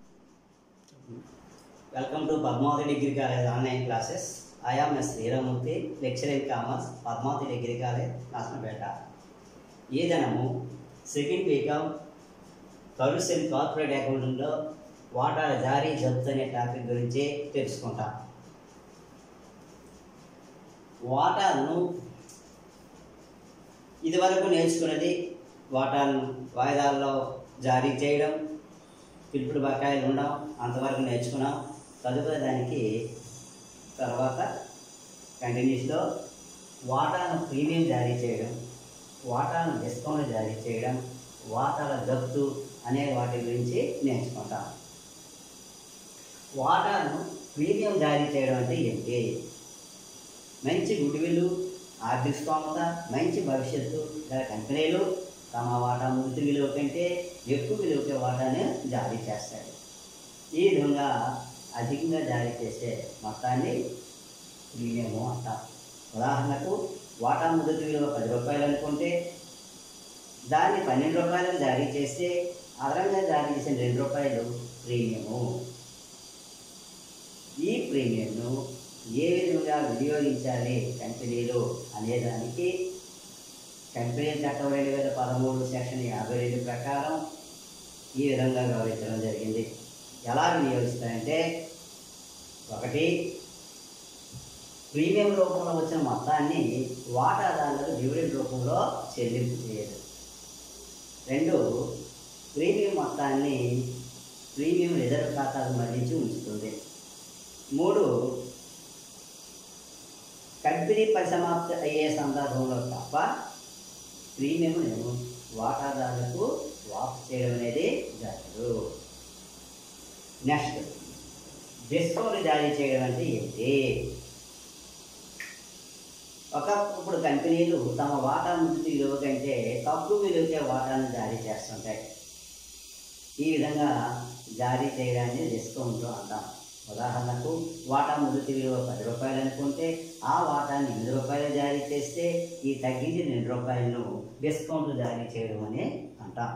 Welcome to Padmavati Degree College online classes. I am Ms. Veeramurthy, lecturer in commerce, Padmavati Degree College, Nasnapeta. ఈ దినము second week of course and corporate అకౌంటింగ్లో వాటాల జారీ జప్తు అనే topic గురించి తెలుసుకుంటాం వాటాలను ఇదివరకు నేర్చుకున్నది వాటాలను వాయిదాల్లో జారీ చేయడం పిలుపుడు బకాయిలు ఉండడం అంతవరకు నేర్చుకున్నాం తదుపరి దానికి తర్వాత కంటిన్యూస్లో వాటాను ప్రీమియం జారీ చేయడం వాటాను డిస్కౌంట్ జారీ చేయడం వాటాల జప్తు అనే వాటి గురించి నేర్చుకుంటాం వాటాను ప్రీమియం జారీ చేయడం అంటే ఏంటి మంచి గుడ్విల్ ఆర్థిక స్తోమత మంచి భవిష్యత్తు గల కంపెనీలు తమ వాటా మృతి విలువ కంటే ఎక్కువ విలువకే వాటాను జారీ చేస్తాయి ఈ విధంగా అధికంగా జారీ చేసే మొత్తాన్ని ప్రీమియము అంటాం ఉదాహరణకు వాటా మృతి విలువ పది రూపాయలు అనుకుంటే దాన్ని పన్నెండు రూపాయలకు జారీ చేస్తే అదనంగా జారీ చేసిన రెండు రూపాయలు ప్రీమియము ఈ ప్రీమియంను ఏ విధంగా వినియోగించాలి కంపెనీలు అనేదానికి కంపెనీ చట్టం రెండు వేల పదమూడు సెక్షన్ యాభై రెండు ప్రకారం ఈ విధంగా గౌరవించడం జరిగింది ఎలా వినియోగిస్తారంటే ఒకటి ప్రీమియం రూపంలో వచ్చిన మొత్తాన్ని వాటాదారులకు డివిడెండ్ రూపంలో చెల్లింపు చేయదు రెండు ప్రీమియం మొత్తాన్ని ప్రీమియం రిజర్వ్ ఖాతాకు మళ్లించి ఉంచుతుంది మూడు కంపెనీ పరిసమాప్తి అయ్యే సందర్భంలో తప్ప ప్రీమియంను వాటాదారులకు వాపసు చేయడం అనేది జరగదు నెక్స్ట్ డిస్కౌంట్ జారీ చేయడం అంటే ఏంటి ఒకప్పుడు కంపెనీలు తమ వాటా ముందు విలువ కంటే తక్కువ విలువకే వాటాను జారీ చేస్తుంటాయి ఈ విధంగా జారీ చేయడాన్ని డిస్కౌంట్ అంటాం ఉదాహరణకు వాటా మొదటి విలువ పది రూపాయలు అనుకుంటే ఆ వాటాన్ని ఎనిమిది రూపాయలు జారీ చేస్తే ఈ తగ్గించి రెండు రూపాయలను డిస్కౌంట్ జారీ చేయడం అని అంటాం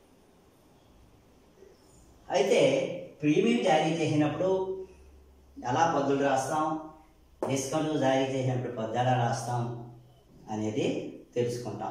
అయితే ప్రీమియం జారీ చేసినప్పుడు ఎలా పద్దులు రాస్తాం డిస్కౌంట్ జారీ చేసినప్పుడు పద్దు ఎలా రాస్తాం అనేది తెలుసుకుంటాం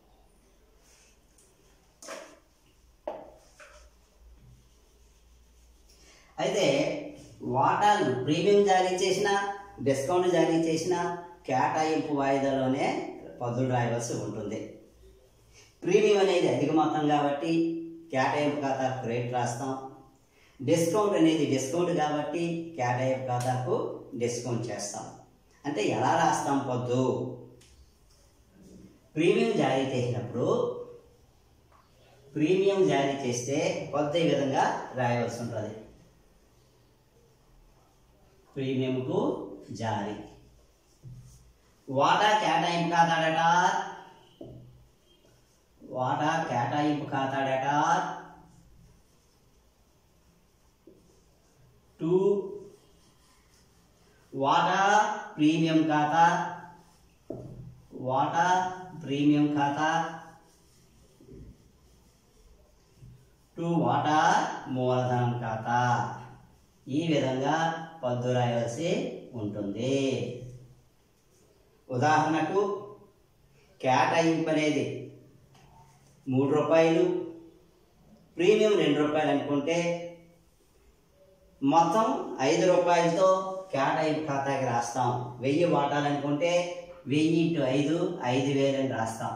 అయితే వాటాలు ప్రీమియం జారీ చేసిన డిస్కౌంట్ జారీ చేసిన కేటాయింపు వాయిదాలోనే పద్దులు రాయవలసి ఉంటుంది ప్రీమియం అనేది అధిక మొత్తం కాబట్టి కేటాయింపు ఖాతాకు రేట్ రాస్తాం డిస్కౌంట్ అనేది డిస్కౌంట్ కాబట్టి కేటాయింపు ఖాతాకు డిస్కౌంట్ చేస్తాం అంటే ఎలా రాస్తాం పొద్దు ప్రీమియం జారీ చేసినప్పుడు ప్రీమియం జారీ చేస్తే కొద్ది విధంగా రాయవలసి ఉంటుంది ప్రీమియంకు జారీ వాటా కేటాయింపు ఖాతాడట వాటా కేటాయింపు ఖాతాడట టు వాటా ప్రీమియం ఖాతా వాటా ప్రీమియం ఖాతా టు వాటా మూలధనం ఖాతా ఈ విధంగా పద్దు రాయవలసి ఉంటుంది ఉదాహరణకు కేటాయింపు అనేది మూడు రూపాయలు ప్రీమియం రెండు రూపాయలు అనుకుంటే మొత్తం ఐదు రూపాయలతో కేటాయింపు ఖాతాకి రాస్తాం వెయ్యి వాటాలు అనుకుంటే వెయ్యి ఇంటూ ఐదు ఐదు వేలు అని రాస్తాం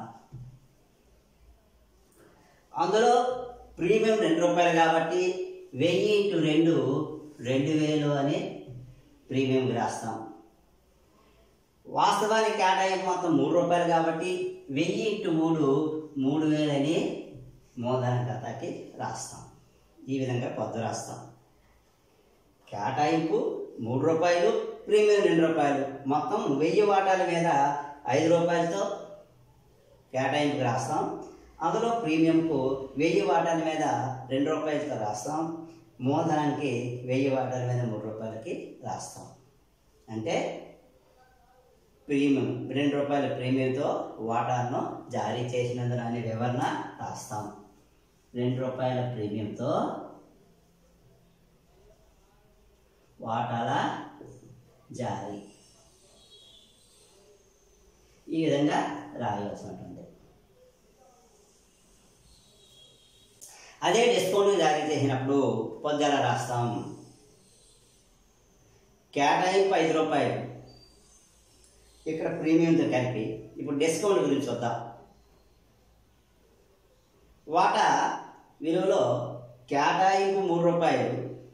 అందులో ప్రీమియం రెండు రూపాయలు కాబట్టి వెయ్యి ఇంటూ రెండు రెండు వేలు అని ప్రీమియం రాస్తాం వాస్తవానికి కేటాయింపు మొత్తం మూడు రూపాయలు కాబట్టి వెయ్యి ఇంటూ మూడు మూడు వేలని మూలధన ఖాతాకి రాస్తాం ఈ విధంగా పొద్దు రాస్తాం కేటాయింపు మూడు రూపాయలు ప్రీమియం రెండు రూపాయలు మొత్తం వెయ్యి వాటాల మీద ఐదు రూపాయలతో కేటాయింపుకి రాస్తాం అందులో ప్రీమియంకు వెయ్యి వాటాల మీద రెండు రూపాయలతో రాస్తాం మూలధనానికి వెయ్యి వాటాల మీద మూడు రూపాయలకి రాస్తాం అంటే ప్రీమియం రెండు రూపాయల ప్రీమియంతో వాటాను జారీ చేసినందున అనే వివరణ రాస్తాం రెండు రూపాయల ప్రీమియంతో వాటాల జారీ ఈ విధంగా రాయవలసి ఉంటుంది అదే డిస్కౌంట్ జారీ చేసినప్పుడు పొద్దున రాస్తాం కేటాయింపు ఐదు రూపాయలు ఇక్కడ ప్రీమియంతో కలిపి ఇప్పుడు డిస్కౌంట్ గురించి చూద్దాం వాటా విలువలో కేటాయింపు మూడు రూపాయలు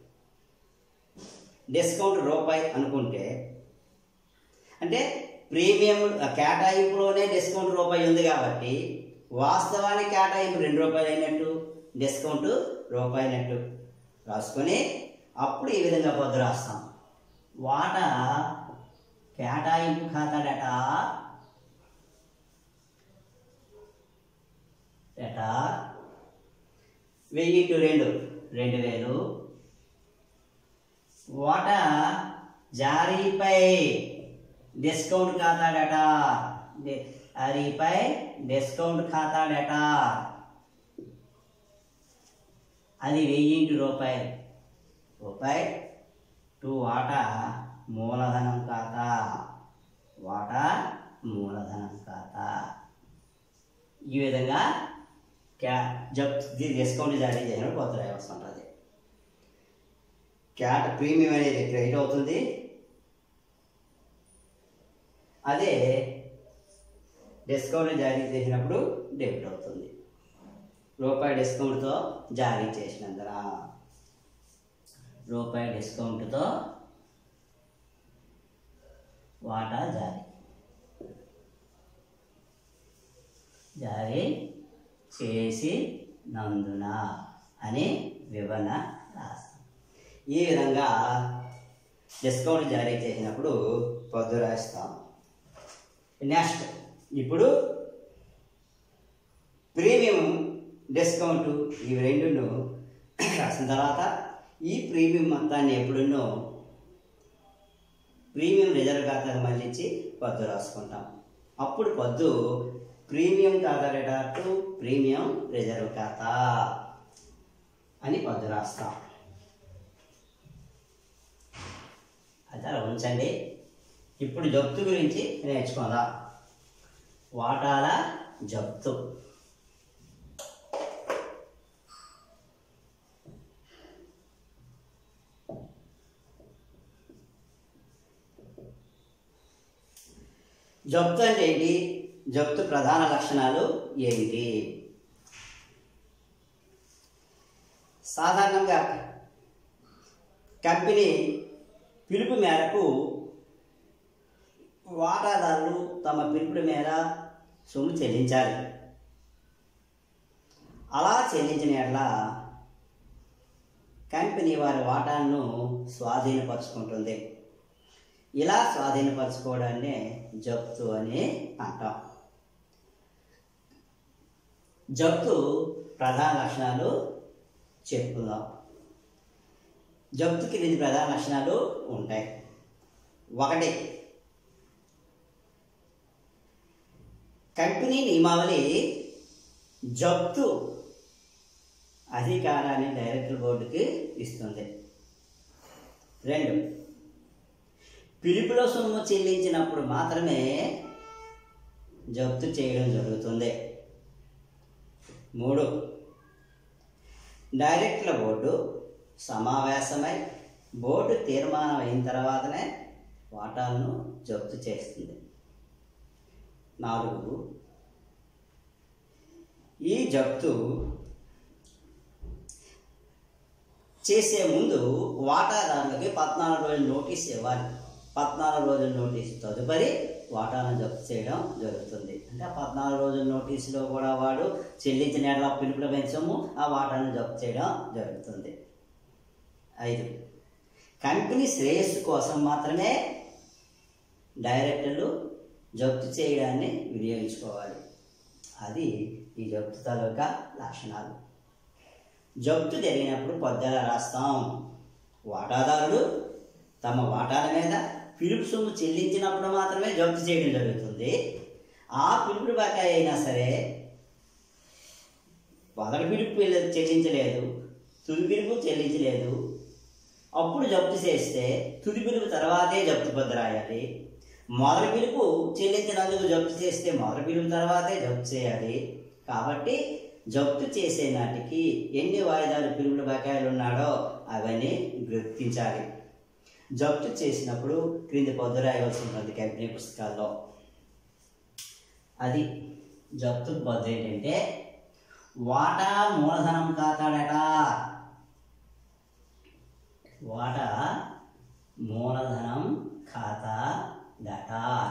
డిస్కౌంట్ రూపాయి అనుకుంటే అంటే ప్రీమియం కేటాయింపులోనే డిస్కౌంట్ రూపాయి ఉంది కాబట్టి వాస్తవానికి కేటాయింపు రెండు రూపాయలు అయినట్టు డిస్కౌంట్ రూపాయి అయినట్టు రాసుకొని అప్పుడు ఈ విధంగా పొద్దు రాస్తాం వాటా కేటాయింపు ఖాతా డేటా డేటా వెయ్యి టు రెండు రెండు వేలు వాటా జారీపై డిస్కౌంట్ ఖాతా డేటా జారీపై డిస్కౌంట్ ఖాతా డేటా అది వెయ్యి ఇంటూ రూపాయి రూపాయి టు వాటా మూలధనం ఖాతా వాటా మూలధనం ఖాతా ఈ విధంగా క్యా జబ్ డిస్కౌంట్ జారీ చేసినప్పుడు కొత్త రాయవలసి ఉంటుంది క్యాట్ ప్రీమియం అనేది క్రెడిట్ అవుతుంది అదే డిస్కౌంట్ జారీ చేసినప్పుడు డెబిట్ అవుతుంది రూపాయి డిస్కౌంట్తో జారీ చేసినందున రూపాయి డిస్కౌంట్తో వాటా జారీ జారీ చేసి నందున అని వివరణ రాస్తాం ఈ విధంగా డిస్కౌంట్ జారీ చేసినప్పుడు పొద్దు రాస్తాం నెక్స్ట్ ఇప్పుడు ప్రీమియం డిస్కౌంట్ ఇవి రెండును రాసిన తర్వాత ఈ ప్రీమియం మొత్తాన్ని ఎప్పుడున్నో ప్రీమియం రిజర్వ్ ఖాతాకు మళ్ళించి పద్దు రాసుకుంటాం అప్పుడు పద్దు ప్రీమియం ఖాతా డేటా టు ప్రీమియం రిజర్వ్ ఖాతా అని పద్దు రాస్తాం అది అలా ఉంచండి ఇప్పుడు జప్తు గురించి నేర్చుకుందాం వాటాల జప్తు జప్తు అంటే ఏంటి జప్తు ప్రధాన లక్షణాలు ఏమిటి సాధారణంగా కంపెనీ పిలుపు మేరకు వాటాదారులు తమ పిలుపుల మేర సొమ్ము చెల్లించాలి అలా చెల్లించిన ఎడల కంపెనీ వారి వాటాను స్వాధీనపరుచుకుంటుంది ఇలా స్వాధీనపరచుకోవడాన్నే జప్తు అని అంటాం జప్తు ప్రధాన లక్షణాలు చెప్పుకుందాం జప్తుకి రెండు ప్రధాన లక్షణాలు ఉంటాయి ఒకటి కంపెనీ నియమావళి జప్తు అధికారాన్ని డైరెక్టర్ బోర్డుకి ఇస్తుంది రెండు పిలుపులో సొమ్ము చెల్లించినప్పుడు మాత్రమే జప్తు చేయడం జరుగుతుంది మూడు డైరెక్టర్ల బోర్డు సమావేశమై బోర్డు తీర్మానం అయిన తర్వాతనే వాటాలను జప్తు చేస్తుంది నాలుగు ఈ జప్తు చేసే ముందు వాటాదారులకి పద్నాలుగు రోజుల నోటీస్ ఇవ్వాలి పద్నాలుగు రోజుల నోటీస్ తదుపరి వాటాలను జప్తు చేయడం జరుగుతుంది అంటే ఆ పద్నాలుగు రోజుల నోటీసులో కూడా వాడు చెల్లించిన ఏళ్ళ పిలుపుల పెంచము ఆ వాటాలను జప్తు చేయడం జరుగుతుంది ఐదు కంపెనీ శ్రేయస్సు కోసం మాత్రమే డైరెక్టర్లు జప్తు చేయడాన్ని వినియోగించుకోవాలి అది ఈ జప్తు తాలూకా లక్షణాలు జప్తు జరిగినప్పుడు పొద్దున రాస్తాం వాటాదారులు తమ వాటాల మీద పిలుపు సొమ్ము చెల్లించినప్పుడు మాత్రమే జప్తు చేయడం జరుగుతుంది ఆ పిలుపుడు బకాయి అయినా సరే మొదటి పిలుపు చెల్లించలేదు తుది పిలుపు చెల్లించలేదు అప్పుడు జప్తు చేస్తే తుది పిలుపు తర్వాతే జప్తు పద్దు రాయాలి మొదటి పిలుపు చెల్లించినందుకు జప్తు చేస్తే మొదటి పిలుపు తర్వాతే జప్తు చేయాలి కాబట్టి జప్తు చేసే నాటికి ఎన్ని వాయిదాలు పిలుపుల బకాయిలు ఉన్నాడో అవన్నీ గుర్తించాలి జప్తు చేసినప్పుడు క్రింది పొద్దు రాయవలసి ఉంటుంది కంపెనీ పుస్తకాల్లో అది జప్తు పొద్దు ఏంటంటే వాటా మూలధనం ఖాతాడట వాటా మూలధనం ఖాతా దట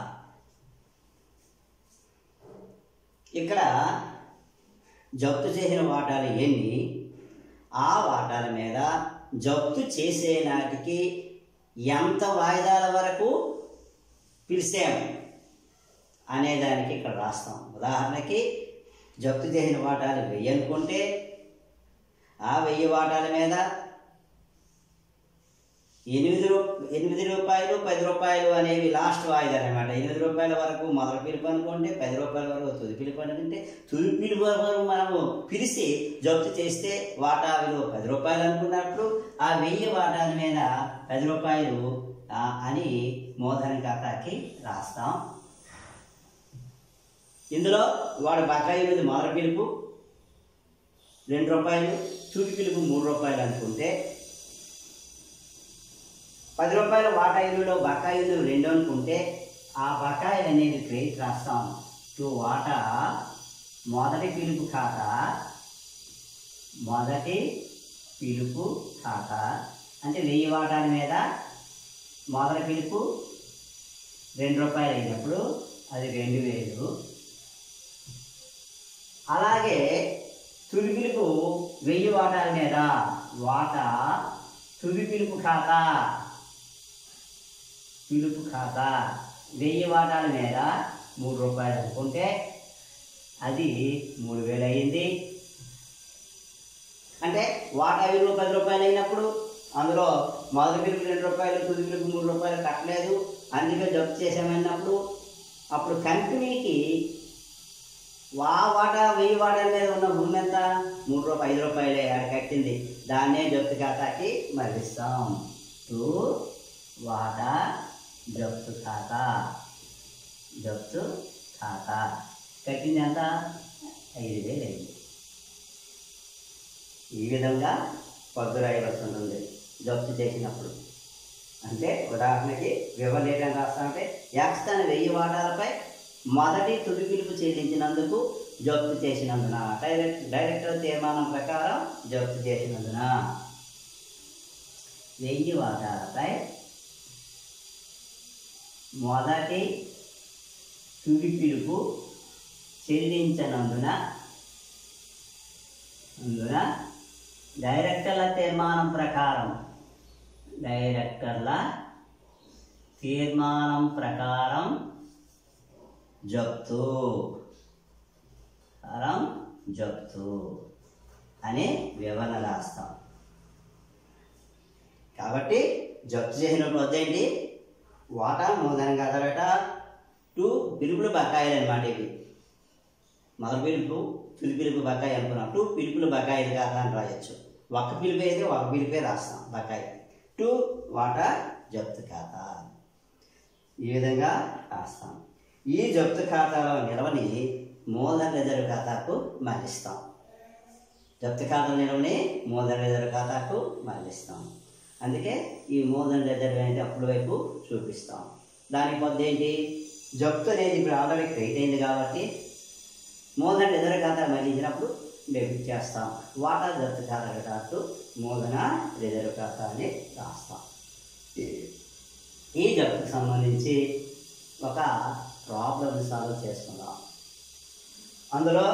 ఇక్కడ జప్తు చేసిన వాటాలు ఎన్ని ఆ వాటాల మీద జప్తు చేసే నాటికి ఎంత వాయిదాల వరకు పిలిచాం అనేదానికి ఇక్కడ రాస్తాం ఉదాహరణకి జప్తు చేసిన వాటాలు వెయ్యి అనుకుంటే ఆ వెయ్యి వాటాల మీద ఎనిమిది రూ ఎనిమిది రూపాయలు పది రూపాయలు అనేవి లాస్ట్ వాయిదాలు అనమాట ఎనిమిది రూపాయల వరకు మొదటి పిలుపు అనుకోండి పది రూపాయల వరకు తుది పిలుపు అనుకుంటే తుది పిలుపు వరకు మనము పిలిచి జప్తు చేస్తే వాటా విలువ పది రూపాయలు అనుకున్నప్పుడు ఆ వెయ్యి వాటాల మీద పది రూపాయలు ఆ, అని మూలధన ఖాతాకి రాస్తాం ఇందులో వాడు బకాయి మీద మొదటి పిలుపు రెండు రూపాయలు తుది పిలుపు మూడు రూపాయలు అనుకుంటే పది రూపాయల వాటాయిలో బకాయిలు రెండు అనుకుంటే ఆ బకాయిలు అనేది క్రెడిట్ రాస్తాం టు వాటా మొదటి పిలుపు ఖాతా మొదటి పిలుపు ఖాతా అంటే వెయ్యి వాటాల మీద మొదటి పిలుపు రెండు రూపాయలు అయినప్పుడు అది రెండు వేలు అలాగే తుది పిలుపు వెయ్యి వాటాల మీద వాటా తుది పిలుపు ఖాతా పిలుపు ఖాతా వెయ్యి వాటాల మీద మూడు రూపాయలు అనుకుంటే అది మూడు వేలు అయ్యింది అంటే వాటా విలువ పది రూపాయలు అయినప్పుడు అందులో మొదటి పిలుపు రెండు రూపాయలు తుది పిలుపు మూడు రూపాయలు కట్టలేదు అందుకే జప్తు చేసామన్నప్పుడు అప్పుడు కంపెనీకి వా వాటా వెయ్యి వాటాల మీద ఉన్న భూమి ఎంత మూడు రూపాయలు ఐదు రూపాయలే ఆడ కట్టింది దాన్నే జప్తు ఖాతాకి మళ్ళిస్తాం టు వాటా జప్తు ఖాతా జప్తు ఖాతా కట్టింది ఎంత ఐదు వేలు అయింది ఈ విధంగా పద్దు రాయవలసి ఉంటుంది జప్తు చేసినప్పుడు అంటే ఉదాహరణకి వివరణ రాస్తామంటే యాక్స్థాన వెయ్యి వాటాలపై మొదటి తుది పిలుపు చెల్లించినందుకు జప్తు చేసినందున డైరెక్ట్ డైరెక్టర్ తీర్మానం ప్రకారం జప్తు చేసినందున వెయ్యి వాటాలపై మొదటి తుది పిలుపు చెల్లించనందున అందున డైరెక్టర్ల తీర్మానం ప్రకారం డైరెక్టర్ల తీర్మానం ప్రకారం జప్తు కారం జప్తు అనే వివరణ రాస్తాం కాబట్టి జప్తు చేసినప్పుడు వద్దేంటి వాటా మూలధనం కదలట టూ పిలుపులు బకాయిలు అనమాట ఇవి మొదటి పిలుపు తుది పిలుపు బకాయి అనుకున్నప్పుడు పిలుపులు బకాయిలు కాదా అని రాయొచ్చు ఒక పిలుపు అయితే ఒక పిలుపే రాస్తాం బకాయి టూ వాటా జప్తు ఖాతా ఈ విధంగా రాస్తాం ఈ జప్తు ఖాతాలో నిల్వని మూలధన రిజర్వ్ ఖాతాకు మళ్ళిస్తాం జప్తు ఖాతా నిల్వని మూలధన రిజర్వ్ ఖాతాకు మళ్ళిస్తాం అందుకే ఈ మూలధన రిజర్వ్ అనేది అప్పుడు వైపు చూపిస్తాం దానికి పొద్దు ఏంటి జప్తు అనేది ఇప్పుడు ఆల్రెడీ క్రెడిట్ అయింది కాబట్టి మూలధన రిజర్వ్ ఖాతా మళ్ళించినప్పుడు డెబిట్ చేస్తాం వాటా జప్తు ఖాతా రాస్తూ మూలధన రిజర్వ్ ఖాతా అని రాస్తాం ఈ జప్తుకు సంబంధించి ఒక ప్రాబ్లం సాల్వ్ చేసుకుందాం అందులో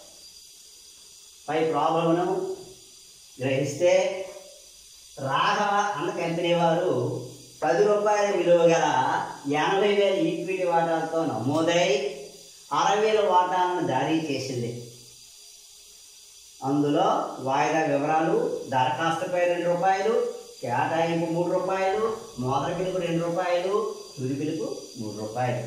పై ప్రాబ్లంను గ్రహిస్తే రాఘవ అన్న కంపెనీ వారు పది రూపాయల విలువ గల ఎనభై వేల ఈక్విటీ వాటాలతో నమోదై అరవై వేల వాటాలను జారీ చేసింది అందులో వాయిదా వివరాలు దరఖాస్తుపై రెండు రూపాయలు కేటాయింపు మూడు రూపాయలు మొదటి పిలుపు రెండు రూపాయలు తుది పిలుపు మూడు రూపాయలు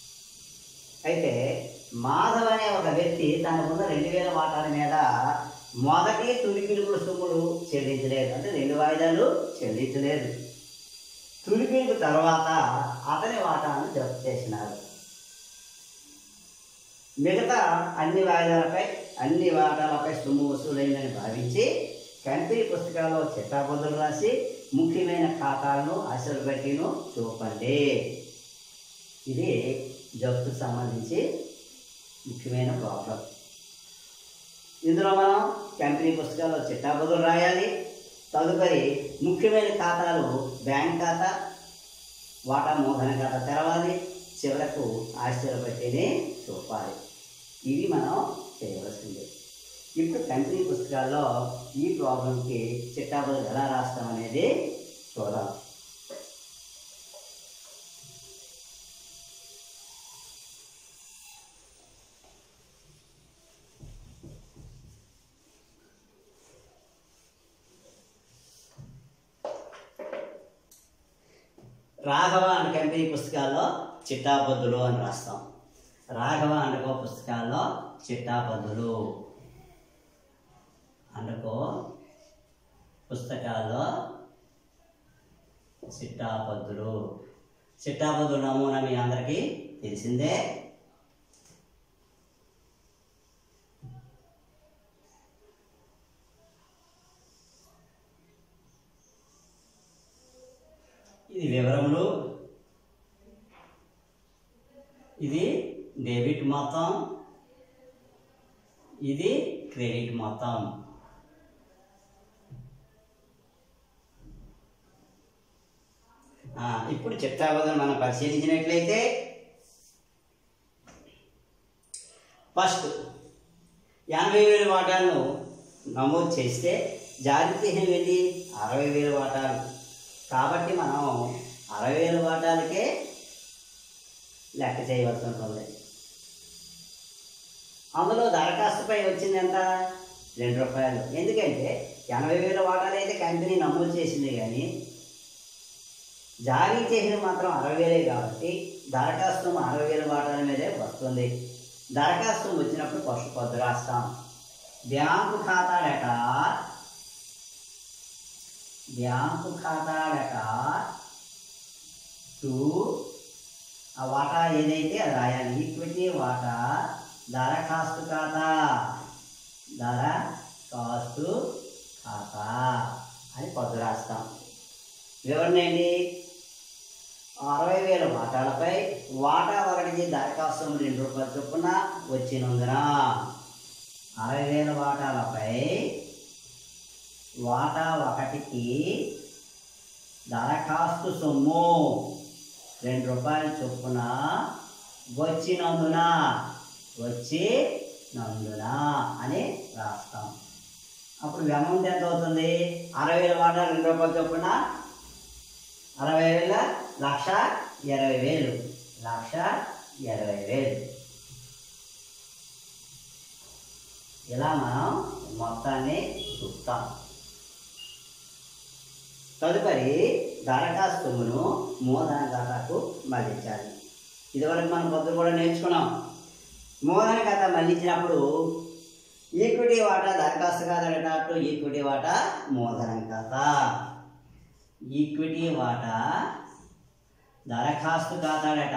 అయితే మాధవ్ అనే ఒక వ్యక్తి తనకున్న రెండు వేల వాటాల మీద మొదటి తొలి పిలుపుల సొమ్ములు చెల్లించలేదు అంటే రెండు వాయిదాలు చెల్లించలేదు తొలి పిలుపు తర్వాత అతని వాటాను జప్తు చేసినారు మిగతా అన్ని వాయిదాలపై అన్ని వాటాలపై సొమ్ము వసూలైందని భావించి కంపెనీ పుస్తకాల్లో చిట్టాబద్దులు రాసి ముఖ్యమైన ఖాతాలను అసలు బట్టిను చూపండి ఇది జప్తుకు సంబంధించి ముఖ్యమైన ప్రాబ్లం ఇందులో మనం కంపెనీ పుస్తకాల్లో చిట్టాబద్దులు రాయాలి తదుపరి ముఖ్యమైన ఖాతాలు బ్యాంక్ ఖాతా వాటా మూలధన ఖాతా తెరవాలి చివరకు ఆస్తుల బట్టినే చూపాలి ఇవి మనం చేయవలసిందే ఇప్పుడు కంపెనీ పుస్తకాల్లో ఈ ప్రాబ్లంకి చిట్టాబద్దులు ఎలా రాస్తాం అనేది చూద్దాం రాఘవ అండ్ కంపెనీ పుస్తకాల్లో చిట్టాబద్దులు అని రాస్తాం రాఘవ అండకో పుస్తకాల్లో చిట్టాబద్దులు అండకో పుస్తకాల్లో చిట్టాపద్దులు చిట్టాపద్దుల నమూనా మీ అందరికీ తెలిసిందే ఇది వివరములు ఇది డెబిట్ మొత్తం ఇది క్రెడిట్ మొత్తం ఆ, ఇప్పుడు చిట్టాబద్దులు మనం పరిశీలించినట్లయితే ఫస్ట్ ఎనభై వేల వాటాలను నమోదు చేస్తే జారీ చిహ్నం వెళ్ళి అరవై వేల వాటాలు కాబట్టి మనం అరవై వేల వాటాలకే లెక్క చేయవలసి ఉంటుంది అందులో దరఖాస్తుపై వచ్చింది ఎంత రెండు రూపాయలు ఎందుకంటే ఎనభై వేల వాటాలు అయితే కంపెనీ నమోదు చేసింది కానీ జారీ చేసిన మాత్రం అరవై వేలే కాబట్టి దరఖాస్తు అరవై వేల వాటాల మీదే వస్తుంది దరఖాస్తు వచ్చినప్పుడు ఫస్ట్ పొద్దు రాస్తాం బ్యాంకు ఖాతాడట బ్యాంకు ఖాతాడట టు ఆ వాటా ఏదైతే అది రాయాలి ఈక్విటీ వాటా దరఖాస్తు ఖాతా దరఖాస్తు ఖాతా అని పొద్దు రాస్తాం వివరణ ఏంటి అరవై వేల వాటాలపై వాటా ఒకటికి దరఖాస్తు రెండు రూపాయల చొప్పున వచ్చినందున అరవై వేల వాటాలపై వాటా ఒకటికి దరఖాస్తు సొమ్ము రెండు రూపాయల చొప్పున వచ్చినందున వచ్చి నందున అని రాస్తాం అప్పుడు అమౌంట్ ఎంత అవుతుంది అరవై వేల వాటా రెండు రూపాయల చొప్పున అరవై వేల లక్ష ఇరవై వేలు లక్ష ఇరవై వేలు ఇలా మనం మొత్తాన్ని చూస్తాం తదుపరి దరఖాస్తును మూలధన ఖాతాకు మళ్ళించాలి ఇదివరకు మనం పొద్దు కూడా నేర్చుకున్నాం మూలధన ఖాతా మళ్ళించినప్పుడు ఈక్విటీ వాటా దరఖాస్తు ఖాతా టు ఈక్విటీ వాటా మూలధనం ఖాతా ఈక్విటీ వాటా దరఖాస్తు ఖాతాడట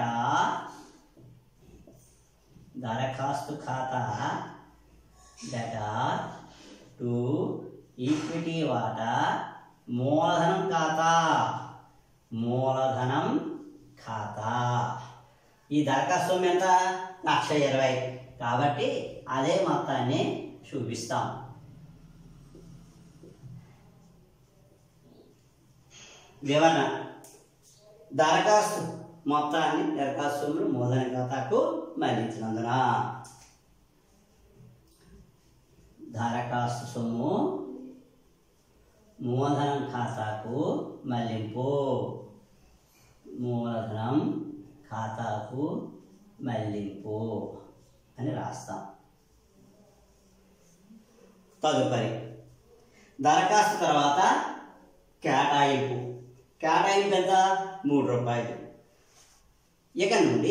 దరఖాస్తు ఖాతా డేటా టు ఈక్విటీ వాటా మూలధనం ఖాతా మూలధనం ఖాతా ఈ దరఖాస్తు సొమ్ము ఎంత లక్ష ఇరవై కాబట్టి అదే మొత్తాన్ని చూపిస్తాం వివరణ దరఖాస్తు మొత్తాన్ని దరఖాస్తు సొమ్మును మూలధన ఖాతాకు మళ్లించినందున దరఖాస్తు సొమ్ము మూలధనం ఖాతాకు మళ్లింపు మూలధనం ఖాతాకు మళ్లింపు అని రాస్తాం తదుపరి దరఖాస్తు తర్వాత కేటాయింపు కేటాయింపు ఎంత మూడు రూపాయలు ఇక నుండి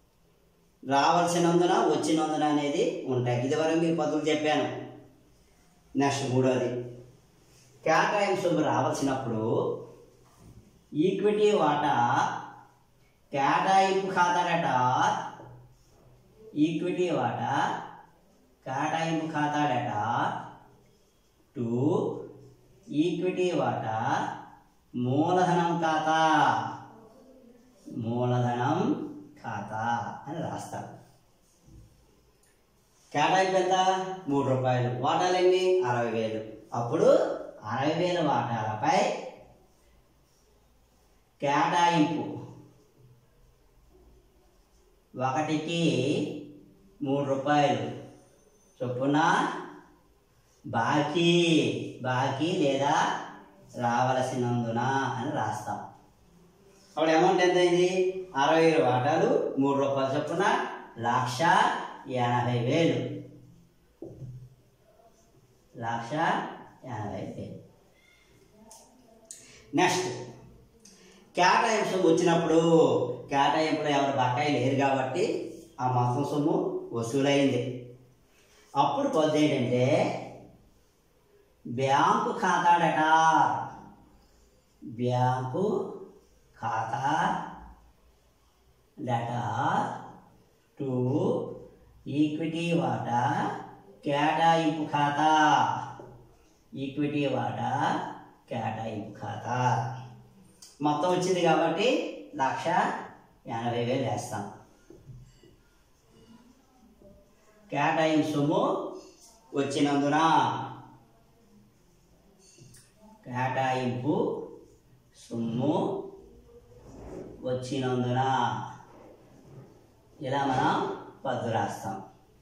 రావాల్సినందున వచ్చినందున అనేది ఉంటాయి ఇదివరకు మీకు పదులు చెప్పాను నెక్స్ట్ మూడోది కేటాయింపు సొమ్ము రావాల్సినప్పుడు ఈక్విటీ వాటా కేటాయింపు ఖాతాడట ఈక్విటీ వాటా కేటాయింపు ఖాతాడట టు ఈక్విటీ వాటా మూలధనం ఖాతా మూలధనం ఖాతా అని రాస్తారు కేటాయింపు ఎంత మూడు రూపాయలు వాటాలు ఎన్ని అరవై వేలు అప్పుడు అరవై వేల వాటాలపై కేటాయింపు ఒకటికి మూడు రూపాయలు చొప్పున బాకీ బాకీ లేదా రావలసినందున అని రాస్తాం అప్పుడు అమౌంట్ ఎంత అయింది అరవై వేలు వాటాలు మూడు రూపాయలు చొప్పున లక్ష ఎనభై వేలు లక్ష ఎనభై వేలు నెక్స్ట్ కేటాయింపు సొమ్ము వచ్చినప్పుడు కేటాయింపులో ఎవరు బకాయి లేరు కాబట్టి ఆ మొత్తం సొమ్ము వసూలైంది అప్పుడు పొద్దు ఏంటంటే బ్యాంకు ఖాతాడట బ్యాంకు ఖాతా డటా టు ఈక్విటీ వాటా కేటాయింపు ఖాతా ఈక్విటీ వాటా కేటాయింపు ఖాతా మొత్తం వచ్చింది కాబట్టి లక్ష ఎనభై వేలు వేస్తాం కేటాయింపు సొమ్ము వచ్చినందున కేటాయింపు సొమ్ము వచ్చినందున ఇలా మనం పద్దు రాస్తాం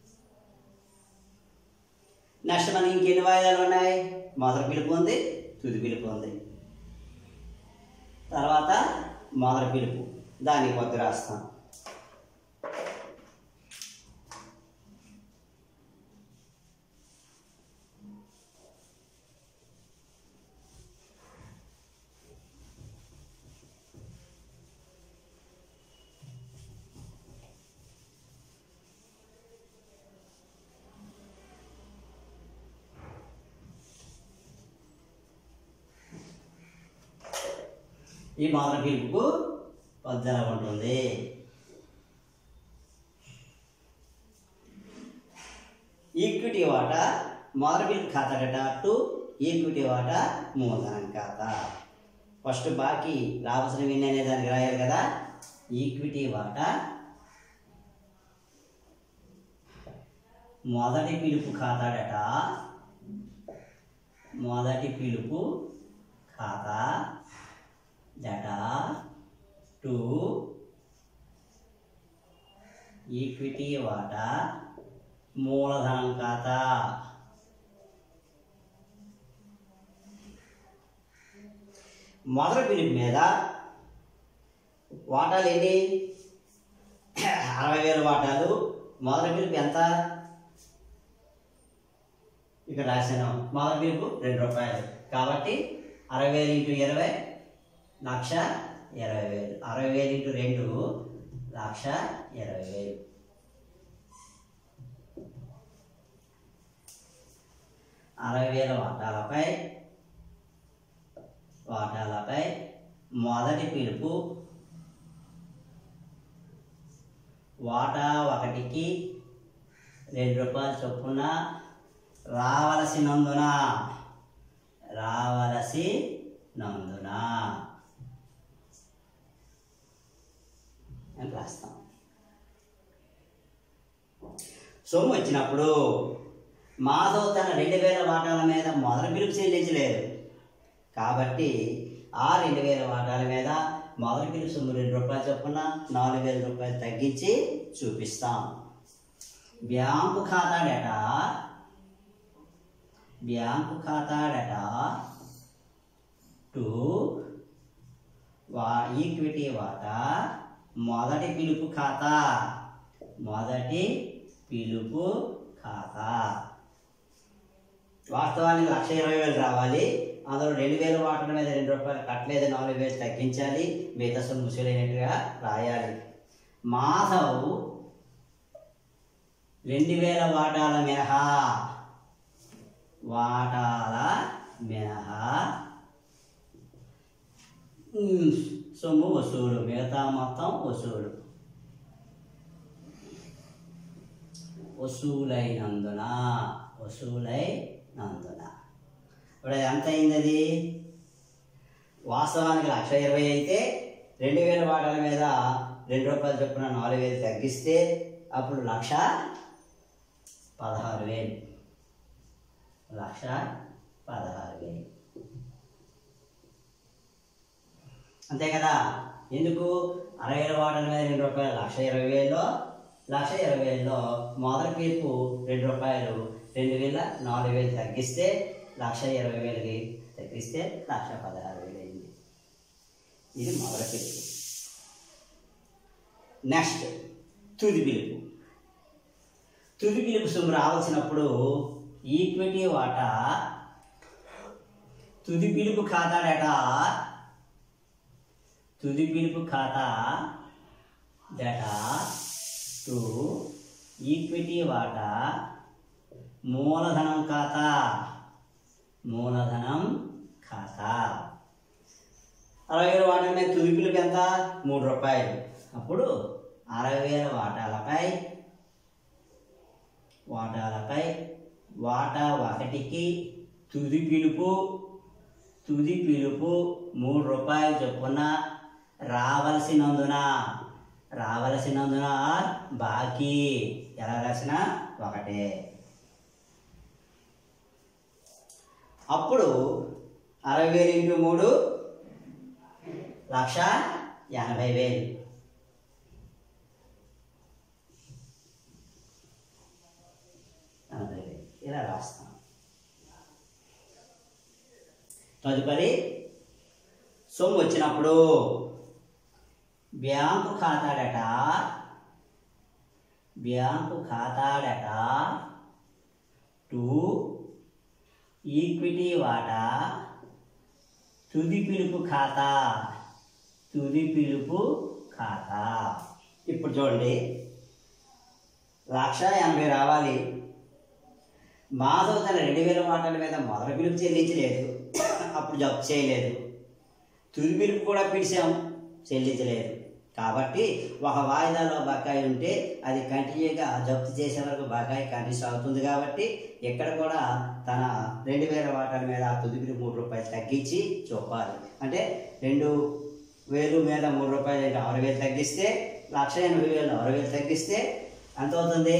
నెక్స్ట్ మనకి ఇంకెన్ని వాయిదాలు ఉన్నాయి మొదటి పిలుపు ఉంది తుది పిలుపు ఉంది తర్వాత మొదటి పిలుపు దానికి పద్దు రాస్తాం ఈ మొదటి పిలుపుకు పద్దెన ఉంటుంది ఈక్విటీ వాటా మొదటి పిలుపు ఖాతా డేటా టు ఈక్విటీ వాటా మూలధనం ఖాతా ఫస్ట్ బాకీ రావాల్సిన విన్ అనే దానికి రాయాలి కదా ఈక్విటీ వాటా మొదటి పిలుపు ఖాతా డేటా మొదటి పిలుపు ఖాతా డేటా టు ఈక్విటీ వాటా మూలధనం ఖాతా మొదటి పిలుపు మీద వాటాలు ఏంటి అరవై వేల వాటాలు మొదటి పిలుపు ఎంత ఇక్కడ రాశాను మొదటి పిలుపు రెండు రూపాయలు కాబట్టి అరవై వేలు ఇంటూ ఇరవై లక్ష ఇరవై వేలు అరవై వేలు ఇంటూ రెండు లక్ష ఇరవై వేలు అరవై వేల వాటాలపై వాటాలపై మొదటి పిలుపు వాటా ఒకటికి రెండు రూపాయల చొప్పున రావలసినందున రావలసి నందున అని రాస్తాం సొమ్ము వచ్చినప్పుడు మాధవ్ తన రెండు వేల వాటాల మీద మొదటి పిలుపు చెల్లించలేదు కాబట్టి ఆ రెండు వేల వాటాల మీద మొదటి పిలుపు సొమ్ము రెండు రూపాయలు చొప్పున నాలుగు వేల రూపాయలు తగ్గించి చూపిస్తాం బ్యాంకు ఖాతా డేటా బ్యాంకు ఖాతా డేటా టు వా ఈక్విటీ వాటా మొదటి పిలుపు ఖాతా మొదటి పిలుపు ఖాతా వాస్తవానికి లక్ష ఇరవై వేలు రావాలి అందులో రెండు వేల వాటల మీద రెండు రూపాయలు కట్టలేదు నాలుగు వేలు తగ్గించాలి మిగతా సొమ్ము ముసలైనట్టుగా రాయాలి మాధవ్ రెండు వేల వాటాల మినహా వాటాల మినహా ఉమ్, సొమ్ము వసూలు మిగతా మొత్తం వసూలు వసూలైనందున వసూలైనందున ఇప్పుడు అది ఎంత అయింది అది వాస్తవానికి లక్ష ఇరవై అయితే రెండు వేల వాటాల మీద రెండు రూపాయలు చొప్పున నాలుగు వేలు తగ్గిస్తే అప్పుడు లక్ష పదహారు వేలు లక్ష పదహారు వేలు అంతే కదా ఎందుకు అరవై వేల వాటాల మీద రెండు రూపాయలు లక్ష ఇరవై వేలు లక్ష ఇరవై వేలలో మొదటి తీర్పు రెండు రూపాయలు రెండు వేల నాలుగు వేలు తగ్గిస్తే లక్ష ఇరవై వేలకి తగ్గిస్తే లక్ష పదహారు వేలు అయింది ఇది మొదటి తీర్పు నెక్స్ట్ తుది పిలుపు తుది పిలుపు సొమ్ము రావాల్సినప్పుడు ఈక్విటీ వాటా తుది పిలుపు ఖాతా డేటా తుది పిలుపు ఖాతా డేటా టు ఈక్విటీ వాటా మూలధనం ఖాతా మూలధనం ఖాతా అరవై వేల వాటాల మీద తుది పిలుపు ఎంత మూడు రూపాయలు అప్పుడు అరవై వేల వాటాలపై వాటాలపై వాటా ఒకటికి తుది పిలుపు తుది పిలుపు మూడు రూపాయలు చొప్పున రావలసినందున రావలసినందున బాకీ ఎలా రాసిన ఒకటే అప్పుడు అరవై వేలు ఇంటూ మూడు లక్ష ఎనభై వేలు ఎనభై వేలు ఇలా రాస్తాం తదుపరి సొమ్ము వచ్చినప్పుడు బ్యాంకు ఖాతాడట బ్యాంకు ఖాతాడట టు ఈక్విటీ వాటా తుది పిలుపు ఖాతా తుది పిలుపు ఖాతా ఇప్పుడు చూడండి లక్ష ఎనభై రావాలి మాధవ్ తన రెండు వేల వాటాల మీద మొదటి పిలుపు చెల్లించలేదు అప్పుడు జప్తు చేయలేదు తుది పిలుపు కూడా పిలిచాం చెల్లించలేదు కాబట్టి ఒక వాయిదాలో బకాయి ఉంటే అది కంటిన్యూగా జప్తు చేసే వరకు బకాయి కంటిన్యూ అవుతుంది కాబట్టి ఇక్కడ కూడా తన రెండు వేల వాటాల మీద ఆ తుది పిలుపు మూడు రూపాయలు తగ్గించి చూపాలి అంటే రెండు వేలు మీద మూడు రూపాయలు అంటే ఆరు వేలు తగ్గిస్తే లక్ష ఎనభై వేలు ఆరు వేలు తగ్గిస్తే ఎంత అవుతుంది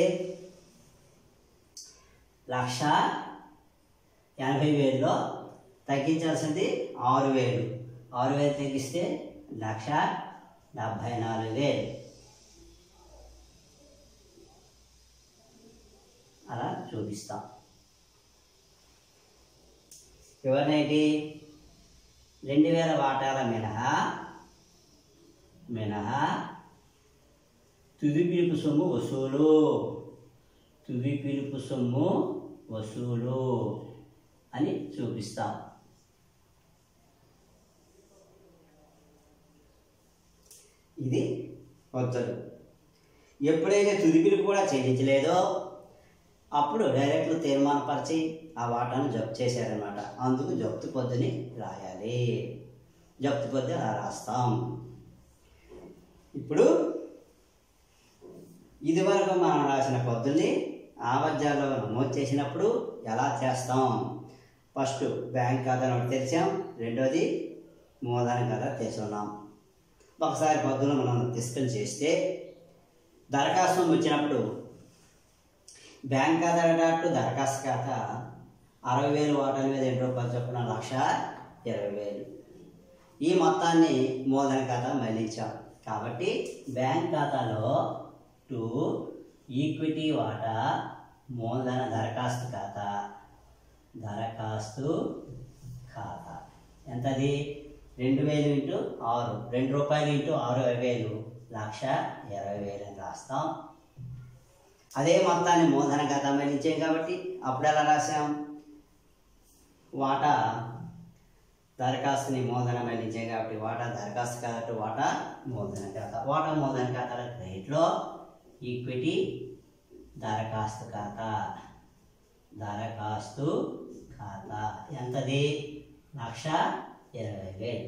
లక్ష ఎనభై వేలలో తగ్గించాల్సింది ఆరు వేలు ఆరు వేలు తగ్గిస్తే లక్ష డెబ్భై నాలుగు వేలు అలా చూపిస్తాం ఎవరినేంటి రెండు వేల వాటాల మినహా మినహా తుది పిలుపు సొమ్ము వసూలు తుది పిలుపు సొమ్ము వసూలు అని చూపిస్తాం ఇది వద్దలు ఎప్పుడైతే తుది పిలుపు కూడా చెల్లించలేదో అప్పుడు డైరెక్ట్లు తీర్మానపరిచి ఆ వాటాను జప్తు చేశారనమాట అందుకు జప్తు పొద్దుని రాయాలి జప్తు పొద్దు అలా రాస్తాం ఇప్పుడు ఇదివరకు మనం రాసిన పొద్దుల్ని ఆవజ్యాల్లో నమోదు చేసినప్పుడు ఎలా చేస్తాం ఫస్ట్ బ్యాంక్ ఖాతా ఒకటి తెరిచాం రెండోది మూలధన ఖాతా తెచ్చున్నాం ఒకసారి పొద్దున మనం తీసుకొని చేస్తే దరఖాస్తు వచ్చినప్పుడు బ్యాంక్ ఖాతా డాట్ దరఖాస్తు ఖాతా అరవై వేలు వాటాల మీద ఎన్ని రూపాయలు చొప్పున లక్ష ఇరవై వేలు ఈ మొత్తాన్ని మూలధన ఖాతా మళ్ళించాం కాబట్టి బ్యాంక్ ఖాతాలో టు ఈక్విటీ వాటా మూలధన దరఖాస్తు ఖాతా దరఖాస్తు ఖాతా ఎంతది రెండు వేలు ఇంటూ ఆరు రెండు రూపాయలు ఇంటూ ఆరు వేలు లక్ష ఇరవై వేలు అని రాస్తాం అదే మొత్తాన్ని మూలధన ఖాతా మళ్ళించాం కాబట్టి అప్పుడు ఎలా రాసాం వాటా దరఖాస్తుని మూలధన మళ్ళించాం కాబట్టి వాటా దరఖాస్తు ఖాతా వాటా మూలధన ఖాతా వాటా మూలధన ఖాతాల క్రెడిట్లో ఈక్విటీ దరఖాస్తు ఖాతా దరఖాస్తు ఖాతా ఎంతది లక్ష ఇరవై వేలు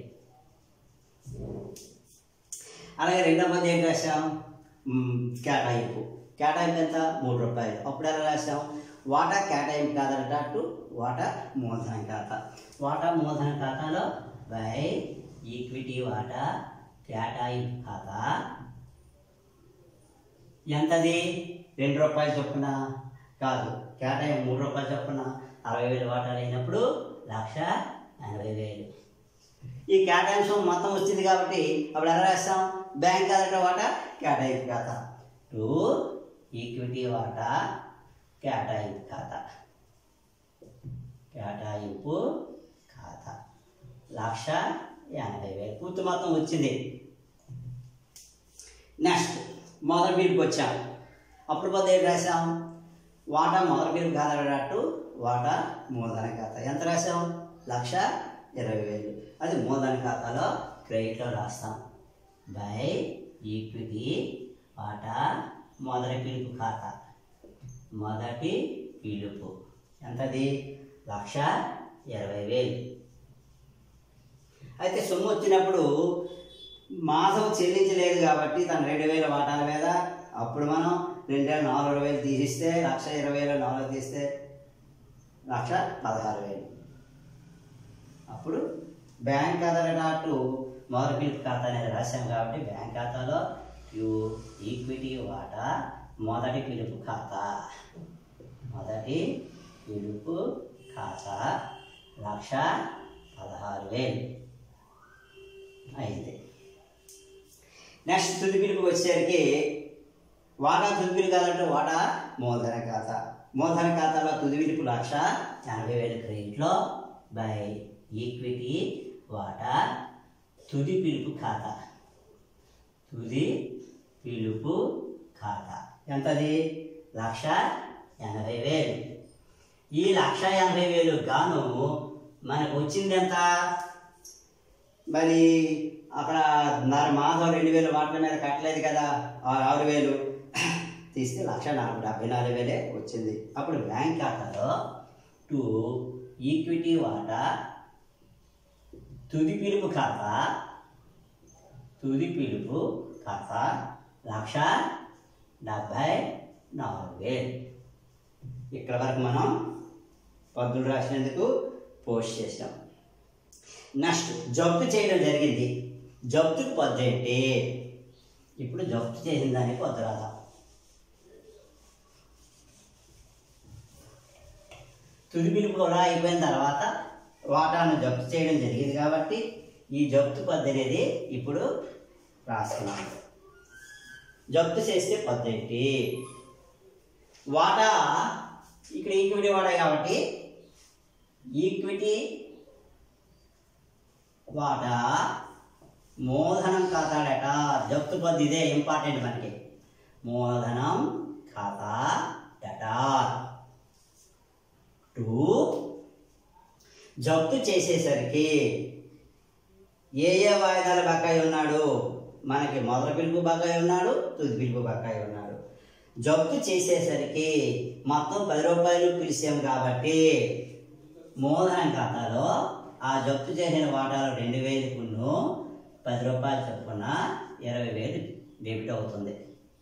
అలాగే రెండో పది ఏం రాశాం మ్, కేటాయింపు కేటాయింపు ఎంత మూడు రూపాయలు అప్పుడు ఎలా రాశాం వాటా కేటాయింపు కాదట టు వాటా మూలధనం ఖాతా వాటా మూలధన ఖాతాలో బై ఈక్విటీ వాటా కేటాయింపు ఖాతా ఎంతది రెండు రూపాయలు చొప్పున కాదు కేటాయింపు మూడు రూపాయలు చొప్పున అరవై వేలు వాటాలు అయినప్పుడు లక్ష ఎనభై వేలు ఈ కేటాయించం మొత్తం వచ్చింది కాబట్టి అప్పుడు ఎలా రాస్తాం బ్యాంక్ ఖాతా వాటా కేటాయింపు ఖాతా టు ఈక్విటీ వాటా కేటాయింపు ఖాతా కేటాయింపు ఖాతా లక్ష ఎనభై వేలు పూర్తి మొత్తం వచ్చింది నెక్స్ట్ మొదటి పిలుపుకి వచ్చాం అప్పుడు పోతే ఏం రాసాం వాటా మొదటి పిలుపు ఖాతా వాటా మూలధన ఖాతా ఎంత రాసాం లక్ష ఇరవై వేలు అది మూలధన ఖాతాలో క్రెడిట్లో రాస్తాం బై ఈక్విటీ వాటా మొదటి పిలుపు ఖాతా మొదటి పిలుపు ఎంతది లక్ష ఇరవై వేలు అయితే సొమ్ము వచ్చినప్పుడు మాసం చెల్లించలేదు కాబట్టి తన రెండు వేల వాటాల మీద అప్పుడు మనం రెండు వేల నాలుగు వేలు తీసిస్తే లక్ష ఇరవై వేలు నాలుగు తీస్తే లక్ష పదహారు వేలు అప్పుడు బ్యాంక్ ఖాతా డాటు మొదటి పిలుపు ఖాతా అనేది రాశాం కాబట్టి బ్యాంక్ ఖాతాలో యూ ఈక్విటీ వాటా మొదటి పిలుపు ఖాతా మొదటి పిలుపు ఖాతా లక్ష పదహారు వేలు అయింది నెక్స్ట్ తుది పిలుపు వచ్చేసరికి వాటా తుది పిలుపు కాదంటే వాటా మూలధన ఖాతా మూలధన ఖాతాలో తుది పిలుపు లక్ష ఎనభై వేల క్రెడిట్లో బై ఈక్విటీ వాటా తుది పిలుపు ఖాతా తుది పిలుపు ఖాతా ఎంతది లక్ష ఎనభై వేలు ఈ లక్ష ఎనభై వేలు గాను మనకు వచ్చింది ఎంత మరి అక్కడ నర మాధవ్ రెండు వేలు వాటిల మీద కట్టలేదు కదా ఆ ఆరు వేలు తీస్తే లక్ష నలభై డెబ్బై నాలుగు వేలే వచ్చింది అప్పుడు బ్యాంక్ ఖాతాలో టు ఈక్విటీ వాటా తుది పిలుపు ఖాతా తుది పిలుపు ఖాతా లక్ష డెబ్బై నాలుగు వేలు ఇక్కడ వరకు మనం పద్దులు రాసినందుకు పోస్ట్ చేసాం నెక్స్ట్ జప్తు చేయడం జరిగింది జప్తుకు పద్దు ఏంటి ఇప్పుడు జప్తు చేసిన దానికి పద్దు రాదా తుది పిలుపు కూడా అయిపోయిన తర్వాత వాటాను జప్తు చేయడం జరిగింది కాబట్టి ఈ జప్తు పద్దు అనేది ఇప్పుడు రాస్తున్నాను జప్తు చేస్తే పద్దు ఏంటి వాటా ఇక్కడ ఈక్విటీ వాటా కాబట్టి ఈక్విటీ వాటా మూలధనం ఖాతాడట జప్తు పద్దు ఇదే ఇంపార్టెంట్ మనకి మూలధనం ఖాతా డట టూ జప్తు చేసేసరికి ఏ ఏ వాయిదాల బకాయి ఉన్నాడు మనకి మొదటి పిలుపు బకాయి ఉన్నాడు తుది పిలుపు బకాయి ఉన్నాడు జప్తు చేసేసరికి మొత్తం పది రూపాయలు పిలిచాం కాబట్టి మూలధనం ఖాతాలో ఆ జప్తు చేసిన వాటాలు రెండు వేలుకును పది రూపాయలు చొప్పున ఇరవై వేలు డెబిట్ అవుతుంది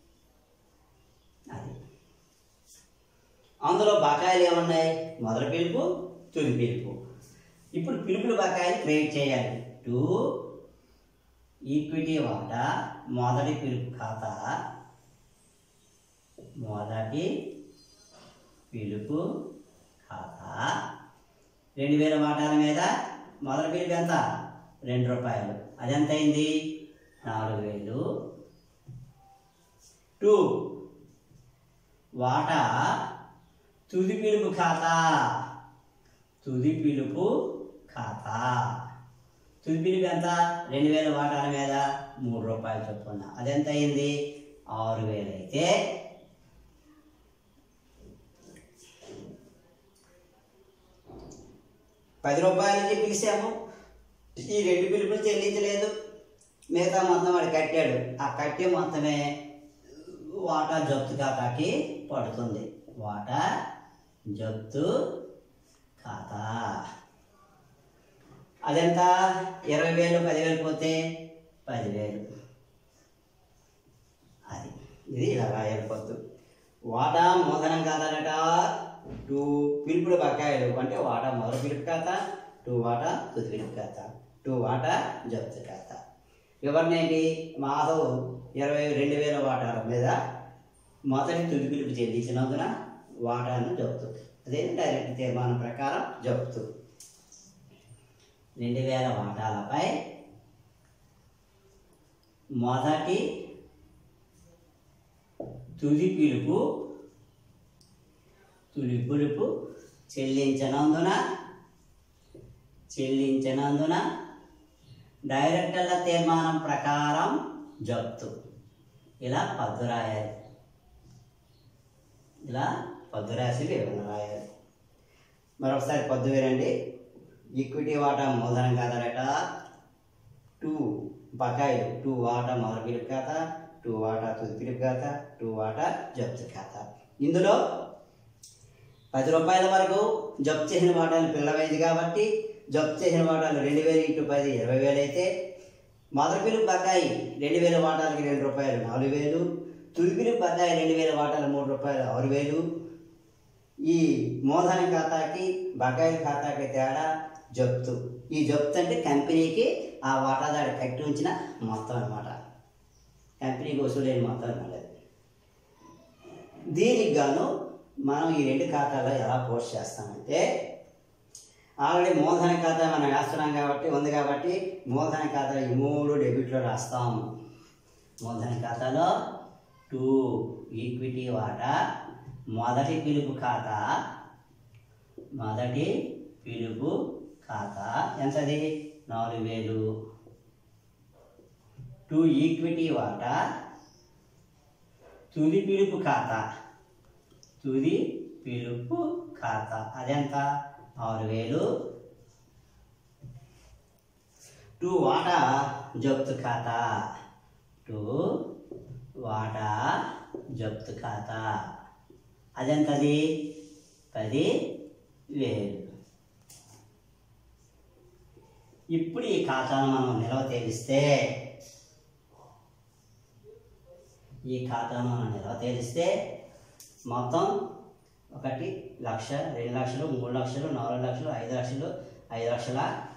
అది అందులో బకాయిలు ఏమున్నాయి మొదటి పిలుపు తుది పిలుపు ఇప్పుడు పిలుపుల బకాయిలు క్రియేట్ చేయాలి టు ఈక్విటీ వాటా మొదటి పిలుపు ఖాతా మొదటి పిలుపు ఖాతా రెండు వేల వాటాల మీద మొదటి పిలుపు ఎంత రెండు రూపాయలు అది ఎంత అయింది నాలుగు వేలు టూ వాటా తుది పిలుపు ఖాతా తుది పిలుపు ఖాతా తుది పిలుపు ఎంత రెండు వేల వాటాల మీద మూడు రూపాయలు చొప్పున అదెంత అయింది ఆరు వేలు అయితే పది రూపాయల నుంచి పిలిచాము ఈ రెండు పిలుపులు చెల్లించలేదు మిగతా మొత్తం వాడు కట్టాడు ఆ కట్టే మొత్తమే వాటా జప్తు ఖాతాకి పడుతుంది వాటా జప్తు ఖాతా అదెంత ఇరవై వేలు పదివేలు పోతే పదివేలు అది ఇది ఇలా రాయాలి పొద్దు వాటా మూలధనం కాదనట టూ పిలుపుడు బకాయిలు అంటే వాటా మొదటి పిలుపు ఖాతా టూ వాటా తుది పిలుపు ఖాతా టూ వాటా జప్తు ఖాతా వివరణ ఏంటి మాధవ్ ఇరవై రెండు వేల వాటాల మీద మొదటి తుది పిలుపు చెల్లించినందున వాటాను జప్తు అదే డైరెక్ట్ తీర్మానం ప్రకారం జప్తు రెండు వేల వాటాలపై మొదటి తుది పిలుపు తుది పిలుపు చెల్లించనందున చెల్లించనందున డైరెక్టర్ల తీర్మానం ప్రకారం జప్తు ఇలా పద్దు రాయాలి ఇలా పద్దు రాసి వివరణ రాయాలి మరొకసారి పద్దు వినండి ఈక్విటీ వాటా మూలధనం కాదనట టూ బకాయిలు టూ వాటా మొదటి పిలుపు ఖాతా టూ వాటా తుది పిలుపు ఖాతా టూ వాటా జప్తు ఖాతా ఇందులో పది రూపాయల వరకు జప్తు చేసిన వాటాలు పిల్లమైంది కాబట్టి జప్తు చేసిన వాటాలు రెండు వేలు ఇంటూ పది ఇరవై వేలు అయితే మొదటి పిలుపు బకాయి రెండు వేల వాటాలకి రెండు రూపాయలు నాలుగు వేలు తుది పిలుపు బకాయి రెండు వేల వాటాలు మూడు రూపాయలు ఆరు వేలు ఈ మూలధన ఖాతాకి బకాయిల ఖాతాకి తేడా జప్తు ఈ జప్తు అంటే కంపెనీకి ఆ వాటాదారు కట్టి ఉంచిన మొత్తం అన్నమాట కంపెనీకి వసూలైన మొత్తం అన్నమాట దీనికి గాను మనం ఈ రెండు ఖాతాలో ఎలా పోస్ట్ చేస్తామంటే ఆల్రెడీ మూలధన ఖాతా మనం వేస్తున్నాం కాబట్టి ఉంది కాబట్టి మూలధన ఖాతా ఈ మూడు డెబిట్లో రాస్తాం మూలధన ఖాతాలో టూ ఈక్విటీ వాటా మొదటి పిలుపు ఖాతా మొదటి పిలుపు ఖాతా ఎంతది నాలుగు వేలు టూ ఈక్విటీ వాటా తుది పిలుపు ఖాతా తుది పిలుపు ఖాతా అదెంత ఆరు వేలు టూ వాటా జప్తు ఖాతా టూ వాటా జప్తు ఖాతా అదెంతది పది వేలు ఇప్పుడు ఈ ఖాతాను మనం నిల్వ తేలిస్తే ఈ ఖాతాను మనం నిల్వ తేలిస్తే మొత్తం ఒకటి లక్ష రెండు లక్షలు మూడు లక్షలు నాలుగు లక్షలు ఐదు లక్షలు ఐదు లక్షల